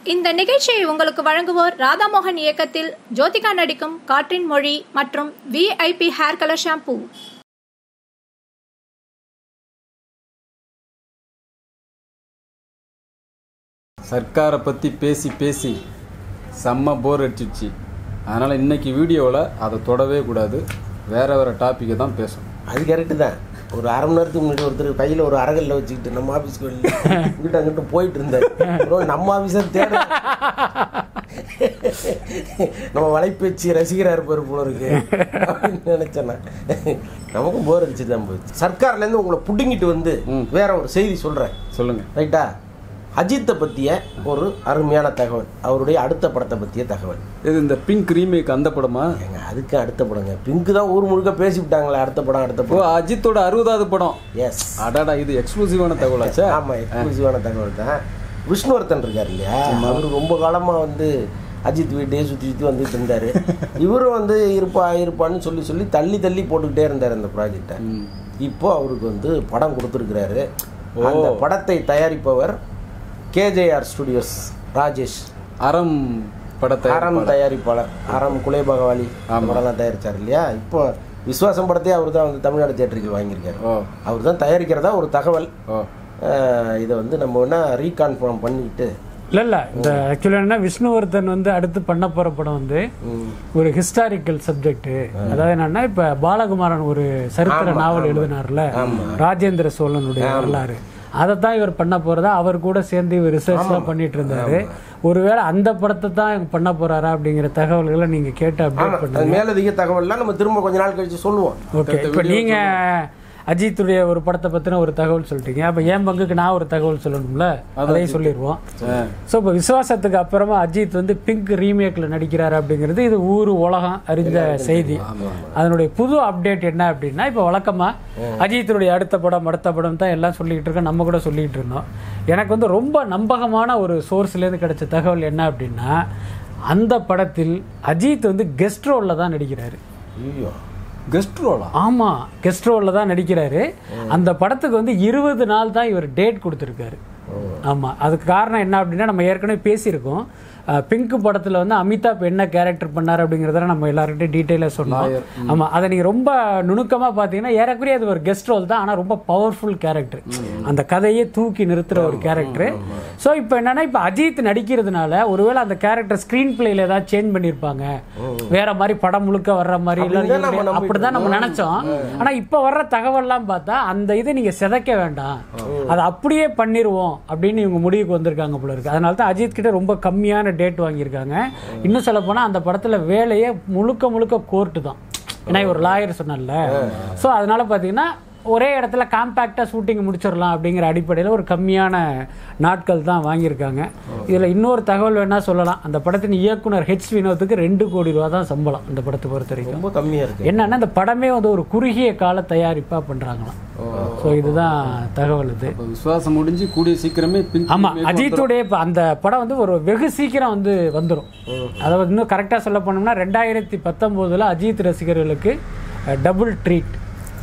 இந்த நிகழ்ச்சியை உங்களுக்கு வழங்குவோர் ராதாமோகன் இயக்கத்தில் ஜோதிகா நடிக்கும் காற்றின் மொழி மற்றும் விஐபி ஹேர் கலர் ஷாம்பூ சர்க்காரை பற்றி பேசி பேசி செம்ம போர் அடிச்சிடுச்சு அதனால் இன்னைக்கு வீடியோவில் அதை தொடவே கூடாது வேற வேற டாப்பிக்கை தான் பேசணும் அது கரெக்டு தான் ஒரு அரை மணி நேரத்துக்கு முன்னாடி ஒருத்தர் கையில் ஒரு அரகல்ல வச்சுக்கிட்டு நம்ம ஆஃபீஸ்க்கு வெளியில் இங்கிட்ட அங்கிட்ட போயிட்டு இருந்தார் அப்புறம் நம்ம ஆஃபீஸை தேட நம்ம வலைப்பேச்சு ரசிகராக இருப்பார் போல இருக்கு அப்படின்னு நினைச்சேன்னா நமக்கும் போர் அடிச்சு தான் போச்சு சர்க்கார்லேருந்து உங்களை புடுங்கிட்டு வந்து வேற ஒரு செய்தி சொல்கிறேன் சொல்லுங்கள் ரைட்டா அஜித்தை பற்றிய ஒரு அருமையான தகவல் அவருடைய அடுத்த படத்தை பற்றிய தகவல் இது இந்த பிங்க் ரீமேக் அந்த படமா ஏங்க அதுக்கு அடுத்த படங்க பிங்கு தான் ஊர் முழுக்க பேசிவிட்டாங்களே அடுத்த படம் அடுத்த ஓ படம் அஜித்தோட அறுபதாவது படம் எஸ் அடாடா இது எக்ஸ்க்ளூசிவான தகவலாச்சா ஆமா எக்ஸ்க்ளூசிவான தகவல் தான் விஷ்ணுவர்தன் இருக்கார் இல்லையா அவர் ரொம்ப காலமா வந்து அஜித் வீட்டையே சுற்றி சுற்றி வந்துட்டு இருந்தாரு இவரும் வந்து இருப்பா இருப்பான்னு சொல்லி சொல்லி தள்ளி தள்ளி போட்டுக்கிட்டே இருந்தார் அந்த ப்ராஜெக்டை இப்போ அவருக்கு வந்து படம் கொடுத்துருக்கிறாரு அந்த படத்தை தயாரிப்பவர் கேஜேஆர் ஸ்டுடியோஸ் ராஜேஷ் அறம் படத்தை அறம் தயாரிப்பாளர் அறம் குலே பகவாலி படம்லாம் தயாரிச்சார் இல்லையா இப்போ விஸ்வாசம் படத்தையே அவர் தான் வந்து தமிழ்நாடு தியேட்டருக்கு வாங்கியிருக்காரு ஓ அவர் தான் தயாரிக்கிறதா ஒரு தகவல் ஓ அஹ் இதை வந்து நம்ம வேணா ரீகான்ஃபார்ம் பண்ணிட்டு இல்ல இல்ல இந்த ஆக்சுவலா என்ன விஷ்ணுவர்தன் வந்து அடுத்து பண்ண போற படம் வந்து ஒரு ஹிஸ்டாரிக்கல் சப்ஜெக்ட் அதாவது என்னன்னா இப்ப பாலகுமாரன் ஒரு சரித்திர நாவல் எழுதினார்ல ராஜேந்திர சோழனுடைய வரலாறு அதை தான் இவர் பண்ண போறதா அவர் கூட சேர்ந்து இவர் ரிசர்ச் எல்லாம் பண்ணிட்டு இருந்தாரு ஒருவேளை அந்த படத்தை தான் பண்ண போறாரா அப்படிங்கிற தகவல்களை நீங்க கேட்டு அப்டேட் பண்ணுங்க அது மேலதிக தகவல்லாம் நம்ம திரும்ப கொஞ்ச நாள் கழிச்சு சொல்லுவோம் ஓகே இப்போ நீங்க அஜித்துடைய ஒரு படத்தை பத்தின ஒரு தகவல் சொல்லிட்டீங்க அப்ப என் பங்குக்கு நான் ஒரு தகவல் சொல்லணும்ல அதையும் சொல்லிடுவோம் ஸோ இப்போ விசுவாசத்துக்கு அப்புறமா அஜித் வந்து பிங்க் ரீமேக்ல நடிக்கிறாரு அப்படிங்கிறது இது ஊர் உலகம் அறிந்த செய்தி அதனுடைய புது அப்டேட் என்ன அப்படின்னா இப்போ வழக்கமா அஜித்துடைய அடுத்த படம் அடுத்த படம் தான் எல்லாம் சொல்லிக்கிட்டு இருக்கோம் நம்ம கூட சொல்லிக்கிட்டு இருந்தோம் எனக்கு வந்து ரொம்ப நம்பகமான ஒரு சோர்ஸ்லேருந்து கிடைச்ச தகவல் என்ன அப்படின்னா அந்த படத்தில் அஜித் வந்து கெஸ்ட் ரோலில் தான் நடிக்கிறாரு ஐயோ கெஸ்ட் ரோலா ஆமா கெஸ்ட் ரோல்ல தான் நடிக்கிறாரு அந்த படத்துக்கு வந்து இருபது நாள் தான் இவர் டேட் கொடுத்துருக்காரு ஆமா அதுக்கு காரணம் என்ன அப்படின்னா நம்ம ஏற்கனவே பேசியிருக்கோம் அஹ், பிங்க் படத்துல வந்து அமிதாப் என்ன கேரக்டர் பண்ணாரு அப்படிங்கறத நம்ம எல்லார்கிட்டையும் டீட்டெயிலாக சொன்னோம் ஆமா அதை நீங்க ரொம்ப நுணுக்கமா பாத்தீங்கன்னா ஏறக்குறைய அது ஒரு கெஸ்ட் ரோல் தான் ஆனா ரொம்ப பவர்ஃபுல் கேரக்டர் அந்த கதையே தூக்கி நிறுத்துற ஒரு கேரக்டர் ஸோ இப்போ என்னன்னா இப்போ அஜித் நடிக்கிறதுனால ஒருவேளை அந்த கேரக்டர் ஸ்க்ரீன் பிளேல ஏதாவது சேஞ்ச் பண்ணியிருப்பாங்க வேற மாதிரி படம் முழுக்க வர்ற மாதிரி அப்படிதான் நம்ம இல்லை நம்பிட்டு அப்படிதான் நம்ம நினைச்சோம் ஆனா இப்ப வர்ற தகவல்லாம் பார்த்தா அந்த இதை நீங்க சிதைக்க வேண்டாம் அதை அப்படியே பண்ணிருவோம் அப்படின்னு இவங்க முடிவுக்கு வந்திருக்காங்க போல இருக்கு அதனால தான் அஜித் கிட்ட ரொம்ப கம்மியான டேட் வாங்கியிருக்காங்க இன்னும் சொல்ல போனா அந்த படத்துல வேலையே முழுக்க முழுக்க கோர்ட்டு தான் ஏன்னா இவர் லாயர் சொன்னல சோ அதனால பாத்தீங்கன்னா ஒரே இடத்துல காம்பேக்டா ஷூட்டிங் முடிச்சிடலாம் அப்படிங்கிற அடிப்படையில் ஒரு கம்மியான நாட்கள் தான் வாங்கியிருக்காங்க இதுல இன்னொரு தகவல் வேணா சொல்லலாம் அந்த படத்தின் இயக்குனர் ஹெச் வினோத்துக்கு ரெண்டு கோடி ரூபா தான் சம்பளம் அந்த படத்தை பொறுத்த வரைக்கும் ரொம்ப கம்மியா இருக்கு என்னன்னா இந்த படமே வந்து ஒரு குறுகிய கால தயாரிப்பா பண்றாங்களாம் ஸோ இதுதான் தகவல் இது இப்போ விசுவாசம் முடிஞ்சு கூடிய சீக்கிரமே பிங்க் ஆமா remake அஜித்துடைய இப்ப அந்த படம் வந்து ஒரு வெகு சீக்கிரம் வந்து வந்துடும் அதாவது இன்னும் கரெக்டா சொல்ல போனோம்னா ரெண்டாயிரத்தி பத்தொன்பதுல அஜித் ரசிகர்களுக்கு டபுள் ட்ரீட்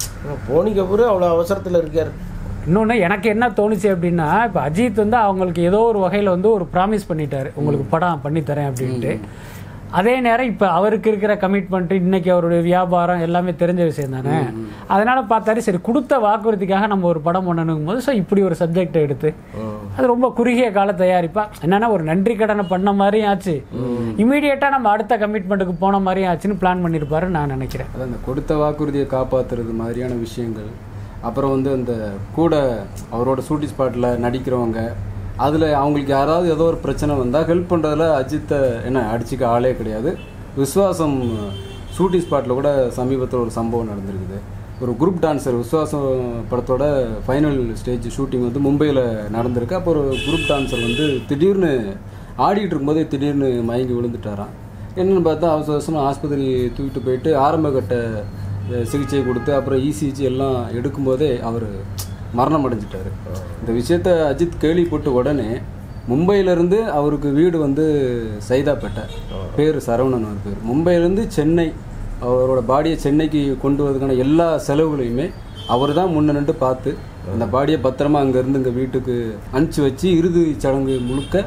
போனி கபூர் அவ்வளோ அவசரத்தில் இருக்காரு இன்னொன்று எனக்கு என்ன தோணுச்சு அப்படின்னா இப்போ அஜித் வந்து அவங்களுக்கு ஏதோ ஒரு வகையில் வந்து ஒரு ப்ராமிஸ் பண்ணிட்டாரு உங்களுக்கு படம் பண்ணித்தரேன் அப்படின்ட்டு அதே நேரம் இப்போ அவருக்கு இருக்கிற கமிட்மெண்ட் இன்னைக்கு அவருடைய வியாபாரம் எல்லாமே தெரிஞ்ச விஷயம் தானே அதனால பார்த்தாரு சரி கொடுத்த வாக்குறுதிக்காக நம்ம ஒரு படம் பண்ணணும் போது ஸோ இப்படி ஒரு சப்ஜெக்டை எடுத்து அது ரொம்ப குறுகிய கால தயாரிப்பா என்னன்னா ஒரு நன்றி கடனை பண்ண மாதிரியும் ஆச்சு இமீடியட்டா நம்ம அடுத்த கமிட்மெண்ட்டுக்கு போன மாதிரியும் ஆச்சுன்னு பிளான் பண்ணியிருப்பாரு நான் நினைக்கிறேன் அதான் அந்த கொடுத்த வாக்குறுதியை காப்பாத்துறது மாதிரியான விஷயங்கள் அப்புறம் வந்து அந்த கூட அவரோட ஷூட்டிங் ஸ்பாட்டில் நடிக்கிறவங்க அதில் அவங்களுக்கு யாராவது ஏதோ ஒரு பிரச்சனை வந்தால் ஹெல்ப் பண்ணுறதுல அஜித்தை என்ன அடிச்சுக்க ஆளே கிடையாது விஸ்வாசம் ஷூட்டிங் ஸ்பாட்டில் கூட சமீபத்தில் ஒரு சம்பவம் நடந்திருக்குது ஒரு குரூப் டான்ஸர் விஸ்வாசம் படத்தோட ஃபைனல் ஸ்டேஜ் ஷூட்டிங் வந்து மும்பையில் நடந்திருக்கு அப்போ ஒரு குரூப் டான்ஸர் வந்து திடீர்னு ஆடிட்டு இருக்கும்போதே திடீர்னு மயங்கி விழுந்துட்டாராம் என்னன்னு பார்த்தா அவசர அவசரமாக ஆஸ்பத்திரி தூக்கிட்டு போயிட்டு ஆரம்ப கட்ட அஹ், சிகிச்சை கொடுத்து அப்புறம் இசிஜி எல்லாம் எடுக்கும்போதே அவர் மரணம் அடைஞ்சிட்டாரு இந்த விஷயத்த அஜித் கேள்விப்பட்ட உடனே மும்பையிலேருந்து அவருக்கு வீடு வந்து சைதாப்பேட்டை பேர் சரவணன் அவர் பேர் மும்பையிலேருந்து சென்னை அவரோட பாடியை சென்னைக்கு கொண்டு வரதுக்கான எல்லா செலவுகளையுமே அவர் தான் முன்ன நின்று பார்த்து அந்த பாடியை பத்திரமா அங்கேருந்து இங்கே வீட்டுக்கு அனுப்பிச்சி வச்சு இறுதி சடங்கு முழுக்க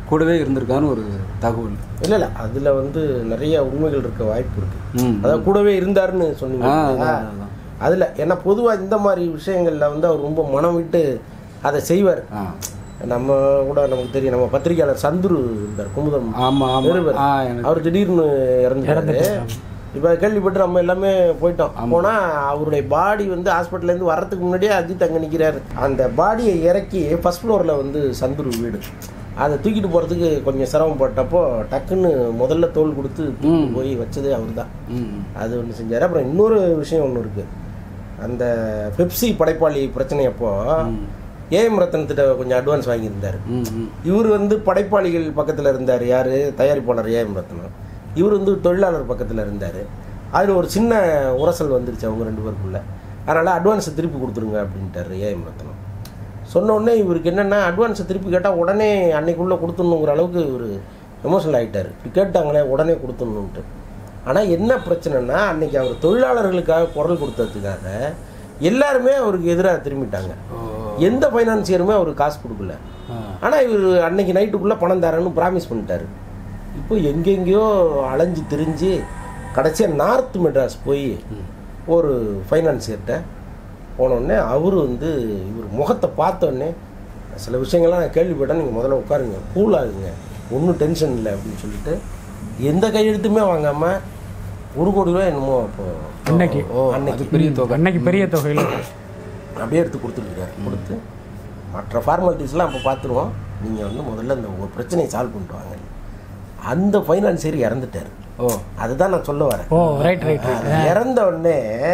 கூடவே இருந்திருக்கான்னு ஒரு தகவல் இல்ல இல்ல அதுல வந்து நிறைய உண்மைகள் இருக்க வாய்ப்பு இருக்கு ம். அதாவது கூடவே இருந்தாருன்னு சொன்னீங்க ஆ, இல்லையா? அதான், அதான். அதுல ஏன்னா பொதுவா இந்த மாதிரி விஷயங்கள்ல வந்து அவர் ரொம்ப மனம் விட்டு அதை செய்வார் ஆ நம்ம கூட நமக்கு தெரியும் நம்ம பத்திரிகையாளர் சந்துரு இருந்தார் குமுதம் ஆமா ஆமா நிருபர். ஆ எனக்கு அவர் திடீர்னு இறந்துட்டாரு இப்போ கேள்விப்பட்டு நம்ம எல்லாமே போயிட்டோம் போனா அவருடைய பாடி வந்து ஹாஸ்பிட்டல்ல இருந்து வர்றதுக்கு முன்னாடியே அஜித் அங்க நிக்கிறாரு அந்த பாடியை இறக்கி ஃபர்ஸ்ட் ஃப்ளோர்ல வந்து சந்துரு வீடு அதை தூக்கிட்டு போறதுக்கு கொஞ்சம் சிரமப்பட்டப்போ டக்குன்னு முதல்ல தோல் கொடுத்து தூக்கிட்டு போய் வச்சதே அவர் தான் ம் அது ஒன்று செஞ்சார் அப்புறம் இன்னொரு விஷயம் ஒன்று இருக்கு அந்த பெப்சி படைப்பாளி பிரச்சனை அப்போ ஏஎம் ரத்தனத்திட்ட கொஞ்சம் அட்வான்ஸ் வாங்கியிருந்தார் ம் ம் இவர் வந்து படைப்பாளிகள் பக்கத்தில் இருந்தார் யார் தயாரிப்பாளர் ஏஎம் ரத்னம் இவர் வந்து தொழிலாளர் பக்கத்தில் இருந்தார் அதில் ஒரு சின்ன உரசல் வந்துருச்சு அவங்க ரெண்டு பேருக்குள்ள அதனால் அட்வான்ஸை திருப்பி கொடுத்துருங்க அப்படின்ட்டாரு ஏஎம் ரத்னம் சொன்ன உடனே இவருக்கு என்னென்னா அட்வான்ஸை திருப்பி கேட்டால் உடனே அன்னைக்குள்ளே கொடுத்துடணுங்கிற அளவுக்கு இவர் எமோஷனல் ஆகிட்டார் இப்படி கேட்டாங்களே உடனே கொடுத்துடணுன்ட்டு ஆனால் என்ன பிரச்சனைனா அன்னைக்கு அவர் தொழிலாளர்களுக்காக குரல் கொடுத்ததுக்காக எல்லாருமே அவருக்கு எதிராக திரும்பிட்டாங்க எந்த ஃபைனான்சியருமே அவருக்கு காசு கொடுக்கல ஆனால் இவர் அன்னைக்கு நைட்டுக்குள்ளே பணம் தரேன்னு ப்ராமிஸ் பண்ணிட்டாரு இப்போ எங்கெங்கேயோ அலைஞ்சு திரிஞ்சு கடைசியாக நார்த் மெட்ராஸ் போய் ஒரு ஃபைனான்சியர்கிட்ட போனோடனே அவர் வந்து இவர் முகத்தை பார்த்தோடனே சில விஷயங்கள்லாம் நான் கேள்விப்பட்டேன் நீங்கள் முதல்ல உட்காருங்க கூல் ஆகுங்க ஒன்றும் டென்ஷன் இல்லை அப்படின்னு சொல்லிட்டு எந்த கையெழுத்துமே வாங்காமல் ஒரு கோடி ரூபாய் என்னமோ அப்போ அன்னைக்கு ஓ அது பெரிய தொகை அன்னைக்கு பெரிய தொகையில் அப்படியே எடுத்து கொடுத்துருக்காரு கொடுத்து மற்ற ஃபார்மாலிட்டிஸ்லாம் அப்போ பார்த்துருவோம் நீங்கள் வந்து முதல்ல இந்த ஒரு பிரச்சனையை சால்வ் பண்ணிட்டு வாங்க அந்த ஃபைனான்சியர் இறந்துட்டார் ஓ அதுதான் நான் சொல்ல வரேன் ஓ ரைட் ரைட் அது இறந்த உடனே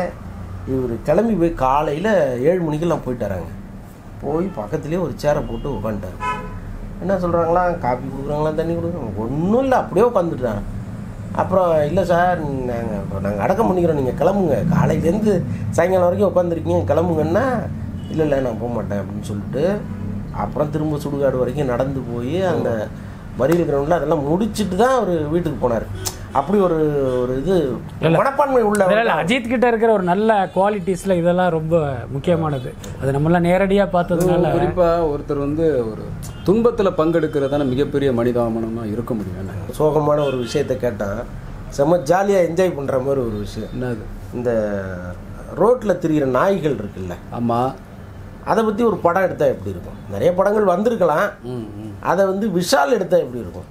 இவர் கிளம்பி போய் காலையில் ஏழு மணிக்கெல்லாம் போயிட்டாராங்க போய் பக்கத்துலேயே ஒரு சேரை போட்டு உட்காந்துட்டாரு என்ன சொல்கிறாங்களா காப்பி கொடுக்குறாங்களா தண்ணி கொடுக்குறாங்க ஒன்றும் இல்லை அப்படியே உட்காந்துட்டான் அப்புறம் இல்லை சார் நாங்கள் இப்போ நாங்கள் அடக்கம் பண்ணிக்கிறோம் நீங்கள் கிளம்புங்க காலையிலேருந்து சாயங்காலம் வரைக்கும் உட்காந்துருக்கீங்க கிளம்புங்கன்னா இல்லை இல்லை நான் போக மாட்டேன் அப்படின்னு சொல்லிட்டு அப்புறம் திரும்ப சுடுகாடு வரைக்கும் நடந்து போய் அந்த மறியல் கிரவுண்டில் அதெல்லாம் முடிச்சிட்டு தான் அவர் வீட்டுக்கு போனார் அப்படி ஒரு ஒரு இது மனப்பான்மை உள்ள இல்ல, இல்ல, அஜித் கிட்ட இருக்கிற ஒரு நல்ல குவாலிட்டிஸ்ல இதெல்லாம் ரொம்ப முக்கியமானது அது நம்மளாம் நேரடியா பார்த்ததுனால குறிப்பா ஒருத்தர் வந்து ஒரு துன்பத்துல பங்கெடுக்கிறதான மிகப்பெரிய மனிதாபனமா இருக்க முடியும் என்ன சோகமான ஒரு விஷயத்தை கேட்டான் செம்ம ஜாலியாக என்ஜாய் பண்ணுற மாதிரி ஒரு விஷயம் என்னது இந்த ரோட்டில் திரியிற நாய்கள் இருக்குல்ல ஆமா அதை பற்றி ஒரு படம் எடுத்தால் எப்படி இருக்கும் நிறைய படங்கள் வந்திருக்கலாம் ம் ம் அதை வந்து விஷால் எடுத்தால் எப்படி இருக்கும்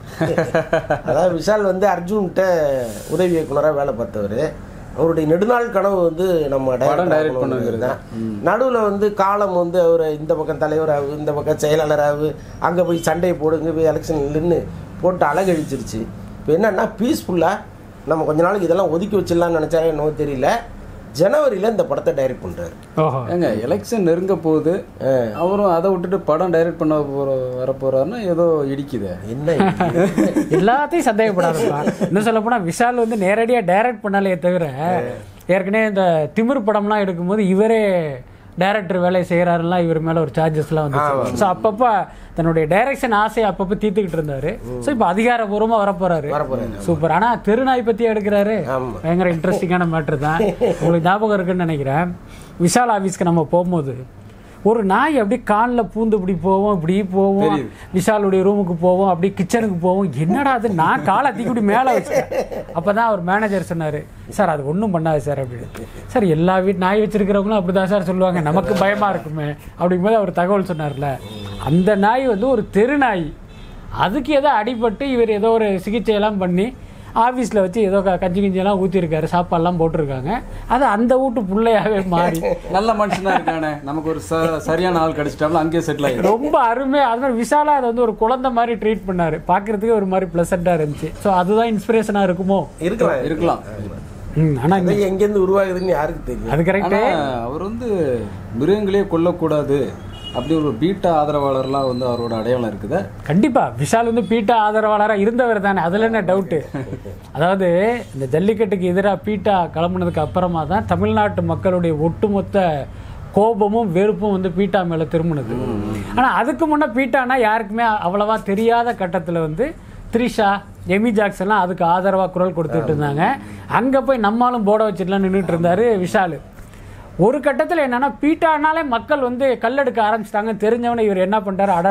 அதாவது விஷால் வந்து அர்ஜுன்கிட்ட உதவி இயக்குனராக வேலை பார்த்தவர் அவருடைய நெடுநாள் கனவு வந்து நம்ம படம் direct டைரக்ட் பண்ணுங்கிறது. தான் நடுவில் வந்து காலம் வந்து அவர் இந்த பக்கம் தலைவராகு இந்த பக்கம் செயலாளராகு அங்கே போய் சண்டையை போடுங்க போய் எலெக்ஷன் நின்று போட்டு அழகழிச்சிருச்சு இப்போ என்னன்னா பீஸ்ஃபுல்லாக நம்ம கொஞ்ச நாளைக்கு இதெல்லாம் ஒதுக்கி வச்சிடலாம்னு நினச்சாங்க என்னவோ தெரியல ஜனவரியில் இந்த படத்தை டைரக்ட் பண்ணுறாரு ஓஹோ ஏங்க எலெக்ஷன் நெருங்க போகுது அவரும் அதை விட்டுட்டு படம் டைரக்ட் பண்ண போற வர போறாருன்னா ஏதோ இடிக்குதே என்ன இது? எல்லாத்தையும் சந்தேகப்படாதப்பா இன்னும் சொல்ல போனா விஷால் வந்து நேரடியா டைரக்ட் பண்ணாலே தவிர ஏற்கனவே இந்த திமிர் படம்லாம் எடுக்கும்போது இவரே டைரக்டர் வேலையை செய்யறாருலாம் இவர் மேல ஒரு சார்ஜஸ்லாம் வந்து ஸோ அப்பப்ப தன்னுடைய டைரக்ஷன் ஆசையை அப்பப்போ தீர்த்துக்கிட்டு இருந்தாரு ஸோ இப்போ அதிகாரபூர்வமா வரப்போறாரு வரப்போறாரு. சூப்பர் ஆனா தெருநாய் பத்தி எடுக்கிறாரு ஆமா. பயங்கர இன்ட்ரெஸ்டிங்கான மேட்ரு தான் உங்களுக்கு ஞாபகம் இருக்குன்னு நினைக்கிறேன் விஷால் ஆஃபீஸ்க்கு நம்ம போகும்போது ஒரு நாய் அப்படியே காலில் பூந்து இப்படி போவோம் இப்படி போவோம் விஷாலுடைய ரூமுக்கு போவோம் அப்படி கிச்சனுக்கு போவோம் என்னடா அது நான் காலை தூக்கி இப்படி மேலே வச்சேன் அப்பதான் அவர் மேனேஜர் சொன்னார் சார் அது ஒன்றும் பண்ணாது சார் அப்படின்னு சார் எல்லா வீட்டு நாய் வச்சிருக்கிறவங்களும் அப்படி தான் சார் சொல்லுவாங்க நமக்கு பயமா இருக்குமே அப்படிங்கும்போது அவர் தகவல் சொன்னார்ல அந்த நாய் வந்து ஒரு தெரு நாய் அதுக்கு ஏதோ அடிபட்டு இவர் ஏதோ ஒரு சிகிச்சையெல்லாம் பண்ணி ஆஃபீஸில் வச்சு ஏதோ க- கஞ்சி கிஞ்சியெல்லாம் ஊற்றிருக்காரு சாப்பாடுலாம் போட்டிருக்காங்க அது அந்த வீட்டு பிள்ளையாவே மாறி நல்ல மனுஷனா இருக்கானே நமக்கு ஒரு ச- சரியான ஆள் கிடைச்சிட்டாலும் அங்கேயே செட்டில் ஆயிடும் ரொம்ப அருமையா அது மாதிரி விஷாலா அதை வந்து ஒரு குழந்தை மாதிரி ட்ரீட் பண்ணாரு பார்க்கறதுக்கே ஒரு மாதிரி ப்ளசண்டா இருந்துச்சு ஸோ அதுதான் இன்ஸ்பிரேஷனா இருக்குமோ இருக்கலாம் இருக்கலாம் ம், ஆனா இங்க- அது எங்கேருந்து உருவாகுதுன்னு யாருக்கு தெரியும் அது கரெக்ட் ஆனா அவர் வந்து மிருகங்களே கொல்லக்கூடாது அப்படி ஒரு பீட்டா ஆதரவாளர்லாம் வந்து அவரோட அடையாளம் இருக்குதா கண்டிப்பா விஷால் வந்து பீட்டா ஆதரவாளரா இருந்தவர் தானே அதுல என்ன டவுட்டு அதாவது இந்த ஜல்லிக்கட்டுக்கு எதிராக பீட்டா கிளம்புனதுக்கு அப்புறமா தான் தமிழ்நாட்டு மக்களுடைய ஒட்டுமொத்த கோபமும் வெறுப்பும் வந்து பீட்டா மேல திரும்பினது ஆனா அதுக்கு முன்ன பீட்டானா யாருக்குமே அவ்வளவா தெரியாத கட்டத்துல வந்து த்ரிஷா எமி ஜாக்சன்லாம் அதுக்கு ஆதரவா குரல் கொடுத்துட்டு இருந்தாங்க அங்க போய் நம்மாலும் போட வச்சுட்டுலாம் நின்றுட்டு இருந்தாரு விஷாலு ஒரு கட்டத்தில் என்னன்னா பீட்டானாலே மக்கள் வந்து கல்லெடுக்க ஆரம்பிச்சிட்டாங்க தெரிஞ்சவனே இவர் என்ன பண்ணிட்டாரு அடடா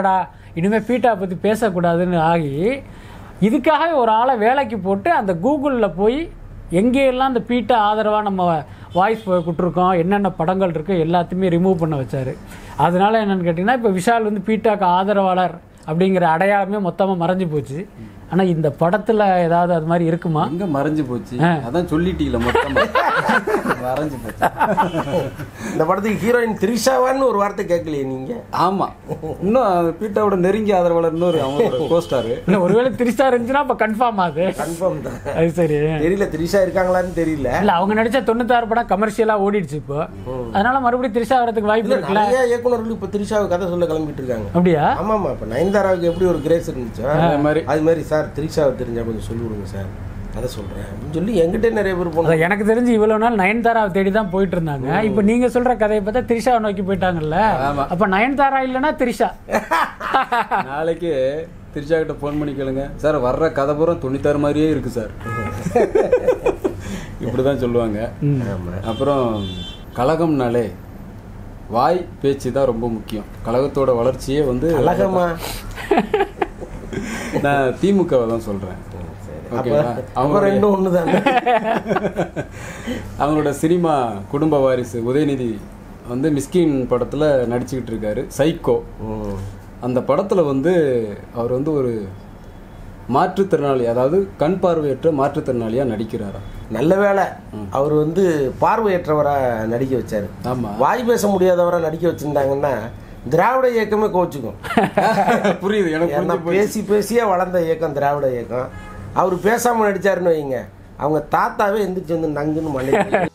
இனிமேல் பீட்டா பற்றி பேசக்கூடாதுன்னு ஆகி இதுக்காக ஒரு ஆளை வேலைக்கு போட்டு அந்த கூகுளில் போய் எங்கேயெல்லாம் அந்த பீட்டா ஆதரவாக நம்ம வாய்ஸ் கொடுத்துருக்கோம் என்னென்ன படங்கள் இருக்கு எல்லாத்தையுமே ரிமூவ் பண்ண வச்சாரு அதனால என்னன்னு கேட்டிங்கன்னா இப்போ விஷால் வந்து பீட்டாக்கு ஆதரவாளர் அப்படிங்கிற அடையாளமே மொத்தமாக மறைஞ்சு போச்சு ஆனால் இந்த படத்தில் ஏதாவது அது மாதிரி இருக்குமா எங்க மறைஞ்சு போச்சு அதான் சொல்லிட்டீங்கள மொத்தமா மறைஞ்சு போச்சு இந்த படத்துக்கு ஹீரோயின் த்ரிஷாவான்னு ஒரு வார்த்தை கேட்கலையே நீங்க ஆமா இன்னும் அந்த பீட்டாவோட நெருங்கிய ஆதரவாளர் இன்னொரு அவங்களோட கோஸ்டாரு இல்லை ஒருவேளை திரிசா இருந்துச்சுன்னா அப்போ கன்ஃபார்ம் ஆகுது கன்ஃபார்ம் தான் அது சரி தெரியல த்ரிஷா இருக்காங்களான்னு தெரியல இல்ல அவங்க நடிச்ச தொண்ணூத்தாறு படம் கமர்ஷியலா ஓடிடுச்சு இப்போ அதனால மறுபடியும் திரிஷா வரதுக்கு வாய்ப்பு இல்ல இருக்குல்ல நிறைய இயக்குனர்கள் இப்ப த்ரிஷாவை கதை சொல்ல கிளம்பிட்டு இருக்காங்க அப்படியா ஆமாமா இப்ப நயன்தாராவுக்கு எப்படி ஒரு கிரேஸ் இருந்துச்சோ அதே மாதிரி அது மாதிரி சார் த்ரிஷாவை தெரிஞ்சா கொஞ்சம் சொல்லி விடுங்க சார் கதை சொல்றேன் அப்படின்னு சொல்லி என்கிட்ட நிறைய பேர் போனாங்க அதான் எனக்கு தெரிஞ்சு இவ்வளவு நாள் நயன்தாராவை தேடி தான் போயிட்டு இருந்தாங்க இப்போ நீங்க சொல்ற கதையை பார்த்தா திரிஷாவை நோக்கி போயிட்டாங்கல்ல ஆமா. அப்ப நயன்தாரா இல்லைன்னா திரிஷா நாளைக்கு திருச்சா கிட்ட ஃபோன் பண்ணி கேளுங்க சார் வர்ற கதை பூரா தொண்ணூத்தாறு மாதிரியே இருக்கு சார் இப்படிதான் சொல்லுவாங்க அப்புறம் கழகம்னாலே வாய் பேச்சு தான் ரொம்ப முக்கியம் கழகத்தோட வளர்ச்சியே வந்து அழகமா நான் திமுகவை தான் சொல்றேன் அப்ப ஓகேவா அப்ப அவங்க ரெண்டும் ஒண்ணுதானே அவங்களோட சினிமா குடும்ப வாரிசு உதயநிதி வந்து மிஸ்கின் படத்துல நடிச்சுக்கிட்டு இருக்காரு சைக்கோ ம். அந்த படத்துல வந்து அவர் வந்து ஒரு மாற்றுத்திறனாளி அதாவது கண் பார்வையற்ற மாற்றுத்திறனாளியா நடிக்கிறாராம் நல்ல வேளை அவர் வந்து பார்வையற்றவரா நடிக்க வச்சாரு ஆமா வாய் பேச முடியாதவரா நடிக்க வச்சிருந்தாங்கன்னா திராவிட இயக்கமே கோச்சுக்கும் புரியுது எனக்கு ஏன்னா புரிஞ்சு போச்சு. பேசி பேசியே வளர்ந்த இயக்கம் திராவிட இயக்கம் அவர் பேசாம நடிச்சாருன்னு வைங்க அவங்க தாத்தாவே எந்திரிச்சு வந்து நங்குன்னு மண்ணி